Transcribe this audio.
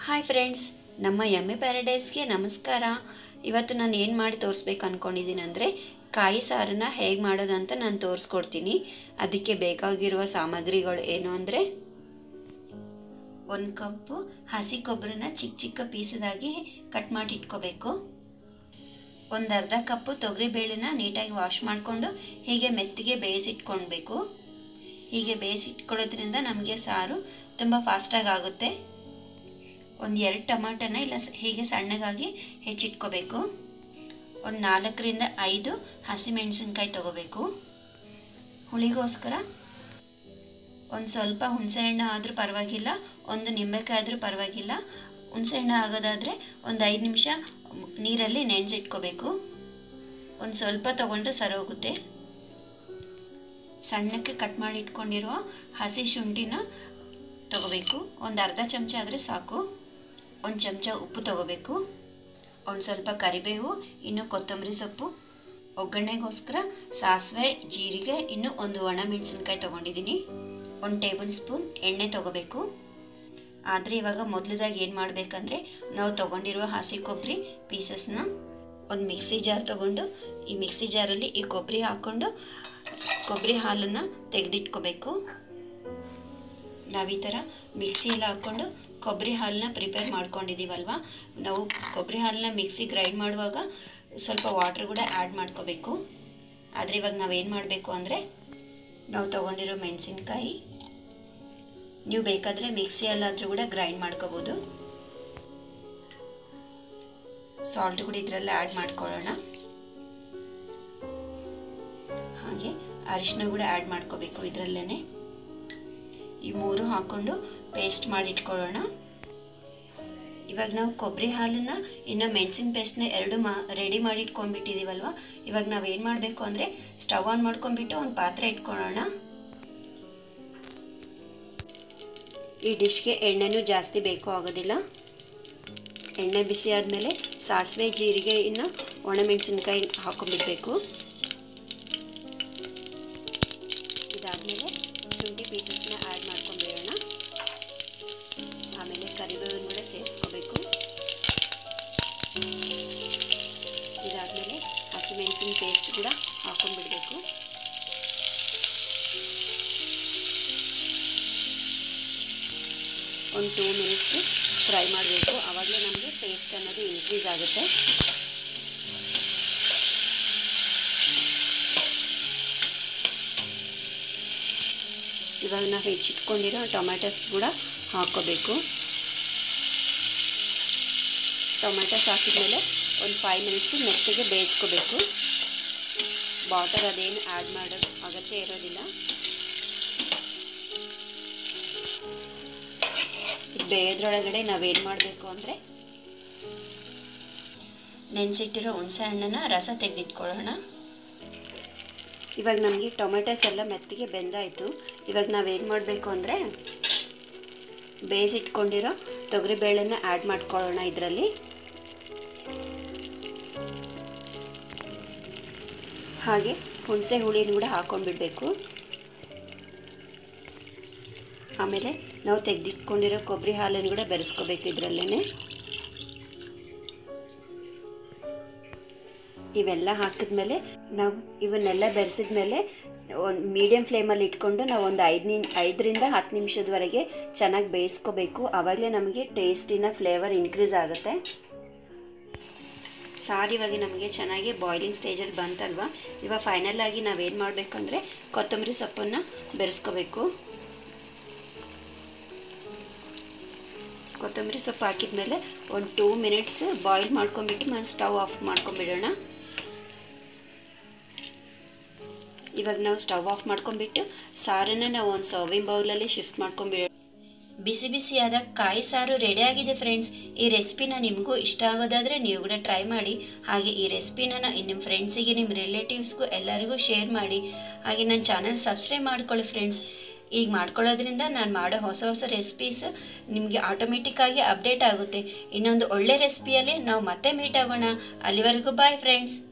hi friends ನಮ್ಮ ಎಮ್ಮೆ ಪ್ಯಾರಡೈಸ್ಗೆ ನಮಸ್ಕಾರ ಇವತ್ತು ನಾನು ಏನು ಮಾಡಿ ತೋರಿಸ್ಬೇಕು ಅಂದ್ಕೊಂಡಿದ್ದೀನಿ ಅಂದರೆ ಕಾಯಿ ಸಾರನ್ನ ಹೇಗೆ ಮಾಡೋದಂತ ನಾನು ತೋರಿಸ್ಕೊಡ್ತೀನಿ ಅದಕ್ಕೆ ಬೇಕಾಗಿರುವ ಸಾಮಗ್ರಿಗಳು ಏನು ಅಂದರೆ ಒಂದು ಕಪ್ಪು ಹಸಿ ಕೊಬ್ಬರನ್ನ ಚಿಕ್ಕ ಚಿಕ್ಕ ಪೀಸದಾಗಿ ಕಟ್ ಮಾಡಿ ಇಟ್ಕೋಬೇಕು ಒಂದು ಅರ್ಧ ಕಪ್ಪು ತೊಗರಿಬೇಳೆನ ನೀಟಾಗಿ ವಾಶ್ ಮಾಡಿಕೊಂಡು ಹೀಗೆ ಮೆತ್ತಿಗೆ ಬೇಯಿಸಿಟ್ಕೊಳ್ಬೇಕು ಹೀಗೆ ಬೇಯಿಸಿಟ್ಕೊಳ್ಳೋದ್ರಿಂದ ನಮಗೆ ಸಾರು ತುಂಬ ಫಾಸ್ಟಾಗಿ ಆಗುತ್ತೆ ಒಂದು ಎರಡು ಟೊಮಾಟೋನ ಇಲ್ಲ ಸ- ಹೀಗೆ ಸಣ್ಣಗಾಗಿ ಹೆಚ್ಚಿಟ್ಕೋಬೇಕು ಒಂದು ನಾಲ್ಕರಿಂದ ಐದು ಹಸಿಮೆಣಸಿನ್ಕಾಯಿ ತೊಗೋಬೇಕು ಹುಳಿಗೋಸ್ಕರ ಒಂದು ಸ್ವಲ್ಪ ಹುಣಸೆಹಣ್ಣು ಆದರೂ ಪರವಾಗಿಲ್ಲ ಒಂದು ನಿಂಬೆಕಾಯಿ ಆದರೂ ಪರವಾಗಿಲ್ಲ ಹುಣಸೆಹಣ್ಣು ಆಗೋದಾದರೆ ಒಂದು ಐದು ನಿಮಿಷ ನೀರಲ್ಲಿ ನೆನೆಸಿಟ್ಕೋಬೇಕು ಒಂದು ಸ್ವಲ್ಪ ತೊಗೊಂಡ್ರೆ ಸರಿ ಹೋಗುತ್ತೆ ಸಣ್ಣಕ್ಕೆ ಕಟ್ ಮಾಡಿ ಇಟ್ಕೊಂಡಿರುವ ಹಸಿ ಶುಂಠಿನ ತಗೋಬೇಕು ಒಂದು ಅರ್ಧ ಚಮಚ ಆದರೆ ಸಾಕು ಒಂದು ಚಮಚ ಉಪ್ಪು ತಗೋಬೇಕು ಒಂದು ಸ್ವಲ್ಪ ಕರಿಬೇವು ಇನ್ನು ಕೊತ್ತಂಬರಿ ಸೊಪ್ಪು ಒಗ್ಗರಣೆಗೋಸ್ಕರ ಸಾಸಿವೆ ಜೀರಿಗೆ ಇನ್ನು ಒಂದು ಒಣ ಮೆಣಸಿನ್ಕಾಯಿ ತೊಗೊಂಡಿದ್ದೀನಿ ಒಂದು ಟೇಬಲ್ ಸ್ಪೂನ್ ಎಣ್ಣೆ ತೊಗೋಬೇಕು ಆದರೆ ಇವಾಗ ಮೊದಲದಾಗಿ ಏನು ಮಾಡಬೇಕಂದ್ರೆ ನಾವು ತೊಗೊಂಡಿರುವ ಹಸಿ ಕೊಬ್ಬರಿ ಪೀಸಸ್ನ ಒಂದು ಮಿಕ್ಸಿ ಜಾರ್ ತೊಗೊಂಡು ಈ ಮಿಕ್ಸಿ ಜಾರಲ್ಲಿ ಈ ಕೊಬ್ಬರಿ ಹಾಕ್ಕೊಂಡು ಕೊಬ್ಬರಿ ಹಾಲನ್ನು ತೆಗೆದಿಟ್ಕೋಬೇಕು ನಾವು ಈ ಥರ ಮಿಕ್ಸಿಯಲ್ಲಿ ಹಾಕ್ಕೊಂಡು ಕೊಬ್ಬರಿ ಹಾಲನ್ನ ಪ್ರಿಪೇರ್ ಮಾಡ್ಕೊಂಡಿದ್ದೀವಲ್ವ ನಾವು ಕೊಬ್ಬರಿ ಹಾಲನ್ನ ಮಿಕ್ಸಿ ಗ್ರೈಂಡ್ ಮಾಡುವಾಗ ಸ್ವಲ್ಪ ವಾಟ್ರ್ ಕೂಡ ಆ್ಯಡ್ ಮಾಡ್ಕೋಬೇಕು ಆದರೆ ಇವಾಗ ನಾವೇನು ಮಾಡಬೇಕು ಅಂದರೆ ನಾವು ತೊಗೊಂಡಿರೋ ಮೆಣಸಿನ್ಕಾಯಿ ನೀವು ಬೇಕಾದರೆ ಮಿಕ್ಸಿಯಲ್ಲಾದರೂ ಕೂಡ ಗ್ರೈಂಡ್ ಮಾಡ್ಕೋಬೋದು ಸಾಲ್ಟ್ ಕೂಡ ಇದರಲ್ಲೇ ಆ್ಯಡ್ ಮಾಡ್ಕೊಳ್ಳೋಣ ಹಾಗೆ ಅರಿಶಿನ ಕೂಡ ಆ್ಯಡ್ ಮಾಡ್ಕೋಬೇಕು ಇದರಲ್ಲೇ ಈ ಮೂರು ಹಾಕ್ಕೊಂಡು ಪೇಸ್ಟ್ ಮಾಡಿ ಇಟ್ಕೊಳ್ಳೋಣ ಇವಾಗ ನಾವು ಕೊಬ್ಬರಿ ಹಾಲನ್ನು ಇನ್ನು ಮೆಣಸಿನ ಪೇಸ್ಟ್ನ ಎರಡು ಮಾ ರೆಡಿ ಮಾಡಿ ಇಟ್ಕೊಂಡ್ಬಿಟ್ಟಿದ್ದೀವಲ್ವ ಇವಾಗ ನಾವು ಏನು ಮಾಡಬೇಕು ಅಂದರೆ ಸ್ಟವ್ ಆನ್ ಮಾಡ್ಕೊಂಡ್ಬಿಟ್ಟು ಒಂದು ಪಾತ್ರೆ ಇಟ್ಕೊಳ್ಳೋಣ ಈ ಡಿಶ್ಗೆ ಎಣ್ಣೆನೂ ಜಾಸ್ತಿ ಬೇಕು ಆಗೋದಿಲ್ಲ ಎಣ್ಣೆ ಬಿಸಿ ಆದಮೇಲೆ ಸಾಸಿವೆ ಜೀರಿಗೆ ಇನ್ನು ಒಣಮೆಣಸಿನ್ಕಾಯಿ ಹಾಕೊಂಡ್ಬಿಡ್ಬೇಕು ಇದಾದಮೇಲೆ ಶುಂಠಿ ಪೀಸಸ್ನ ಆ್ಯಡ್ ಮಾಡ್ಕೊಂಡ್ಬಿಡೋಣ ಆಮೇಲೆ ಕರಿಬೇವನ್ನು ಕೂಡ ಸೇರಿಸ್ಕೋಬೇಕು ಇದಾದಮೇಲೆ ಹಸಿಮೆಣಸಿನ ಪೇಸ್ಟ್ ಕೂಡ ಹಾಕೊಂಡ್ಬಿಡ್ಬೇಕು ಒಂದು ಟೂ ಮಿನಿಟ್ಸ್ ಫ್ರೈ ಮಾಡಬೇಕು ಆವಾಗಲೇ ನಮಗೆ ಟೇಸ್ಟ್ ಅನ್ನೋದು ಇನ್ಕ್ರೀಸ್ ಆಗುತ್ತೆ ಇವಾಗ ನಾವು ಹೆಚ್ಚಿಟ್ಕೊಂಡಿರೋ ಟೊಮ್ಯಾಟೋಸ್ ಕೂಡ ಹಾಕ್ಕೋಬೇಕು ಟೊಮ್ಯಾಟೋಸ್ ಹಾಕಿದ್ಮೇಲೆ ಒಂದು ಫೈವ್ ಮಿನಿಟ್ಸ್ ಮೆತ್ತಗೆ ಬೇಯಿಸ್ಕೋಬೇಕು ವಾಟರ್ ಅದೇನು ಆ್ಯಡ್ ಮಾಡೋ ಅಗತ್ಯ ಇರೋದಿಲ್ಲ ಬೇಯದ್ರೊಳಗಡೆ ನಾವೇನು ಮಾಡಬೇಕು ಅಂದರೆ ನೆನೆಸಿಟ್ಟಿರೋ ಹುಣಸೆ ಹಣ್ಣನ್ನು ರಸ ತೆಗೆದಿಟ್ಕೊಳ್ಳೋಣ ಇವಾಗ ನಮಗೆ ಟೊಮೆಟೊಸ್ ಎಲ್ಲ ಮೆತ್ತಿಗೆ ಬೆಂದಾಯಿತು ಇವಾಗ ನಾವೇನು ಮಾಡಬೇಕು ಅಂದರೆ ಬೇಯಿಸಿಟ್ಕೊಂಡಿರೋ ತೊಗರಿಬೇಳೆನ ಆ್ಯಡ್ ಮಾಡ್ಕೊಳ್ಳೋಣ ಇದರಲ್ಲಿ ಹಾಗೆ ಹುಣಸೆ ಹುಳಿನ ಕೂಡ ಹಾಕೊಂಡ್ಬಿಡ್ಬೇಕು ಆಮೇಲೆ ನಾವು ತೆಗೆದಿಟ್ಕೊಂಡಿರೋ ಕೊಬ್ಬರಿ ಹಾಲನ್ನು ಕೂಡ ಬೆರೆಸ್ಕೋಬೇಕು ಇದರಲ್ಲೇ ಇವೆಲ್ಲ ಹಾಕಿದ್ಮೇಲೆ ನಾವು ಇವನ್ನೆಲ್ಲ ಬೆರೆಸಿದ ಮೇಲೆ ಒಂದು ಮೀಡಿಯಮ್ ಫ್ಲೇಮಲ್ಲಿ ಇಟ್ಕೊಂಡು ನಾವು ಒಂದು ಐದು ನಿಮ್ ಐದರಿಂದ ಹತ್ತು ನಿಮಿಷದವರೆಗೆ ಚೆನ್ನಾಗಿ ಬೇಯಿಸ್ಕೋಬೇಕು ಆವಾಗಲೇ ನಮಗೆ ಟೇಸ್ಟಿನ ಫ್ಲೇವರ್ ಇನ್ಕ್ರೀಸ್ ಆಗುತ್ತೆ ಸಾರು ಇವಾಗ ನಮಗೆ ಚೆನ್ನಾಗಿ ಬಾಯ್ಲಿಂಗ್ ಸ್ಟೇಜಲ್ಲಿ ಬಂತಲ್ವ ಇವಾಗ ಫೈನಲ್ ಆಗಿ ನಾವೇನು ಮಾಡಬೇಕಂದ್ರೆ ಕೊತ್ತಂಬರಿ ಸೊಪ್ಪನ್ನು ಬೆರೆಸ್ಕೋಬೇಕು ಕೊತ್ತಂಬರಿ ಸೊಪ್ಪು ಹಾಕಿದ್ಮೇಲೆ ಒಂದು ಟೂ ಮಿನಿಟ್ಸ್ ಬಾಯ್ಲ್ ಮಾಡ್ಕೊಂಬಿಟ್ಟು ನಾನು ಸ್ಟವ್ ಆಫ್ ಮಾಡ್ಕೊಂಬಿಡೋಣ ಇವಾಗ ನಾವು ಸ್ಟವ್ ಆಫ್ ಮಾಡ್ಕೊಂಬಿಟ್ಟು ಸಾರನ್ನು ನಾವು ಒಂದು ಸರ್ವಿಂಗ್ ಬೌಲಲ್ಲಿ ಶಿಫ್ಟ್ ಮಾಡ್ಕೊಂಬಿಡೋಣ ಬಿಸಿ ಬಿಸಿಯಾದ ಕಾಯಿ ಸಾರು ರೆಡಿ ಆಗಿದೆ ಫ್ರೆಂಡ್ಸ್ ಈ ರೆಸಿಪಿನ ನಿಮಗೂ ಇಷ್ಟ ಆಗೋದಾದರೆ ನೀವು ಕೂಡ ಟ್ರೈ ಮಾಡಿ ಹಾಗೆ ಈ ರೆಸಿಪಿನ ನಿಮ್ಮ ಫ್ರೆಂಡ್ಸಿಗೆ ನಿಮ್ಮ ರಿಲೇಟಿವ್ಸ್ಗೂ ಎಲ್ಲರಿಗೂ ಶೇರ್ ಮಾಡಿ ಹಾಗೆ ನನ್ನ ಚಾನಲ್ ಸಬ್ಸ್ಕ್ರೈಬ್ ಮಾಡ್ಕೊಳ್ಳಿ ಫ್ರೆಂಡ್ಸ್ ಈಗ ಮಾಡ್ಕೊಳ್ಳೋದ್ರಿಂದ ನಾನು ಮಾಡೋ ಹೊಸ ಹೊಸ ರೆಸಿಪೀಸ್ ನಿಮಗೆ ಆಟೋಮೆಟಿಕ್ಕಾಗಿ ಅಪ್ಡೇಟ್ ಆಗುತ್ತೆ ಇನ್ನೊಂದು ಒಳ್ಳೆ ರೆಸಿಪಿಯಲ್ಲಿ ನಾವು ಮತ್ತೆ ಮೀಟ್ ಆಗೋಣ ಅಲ್ಲಿವರೆಗೂ ಬಾಯ್ ಫ್ರೆಂಡ್ಸ್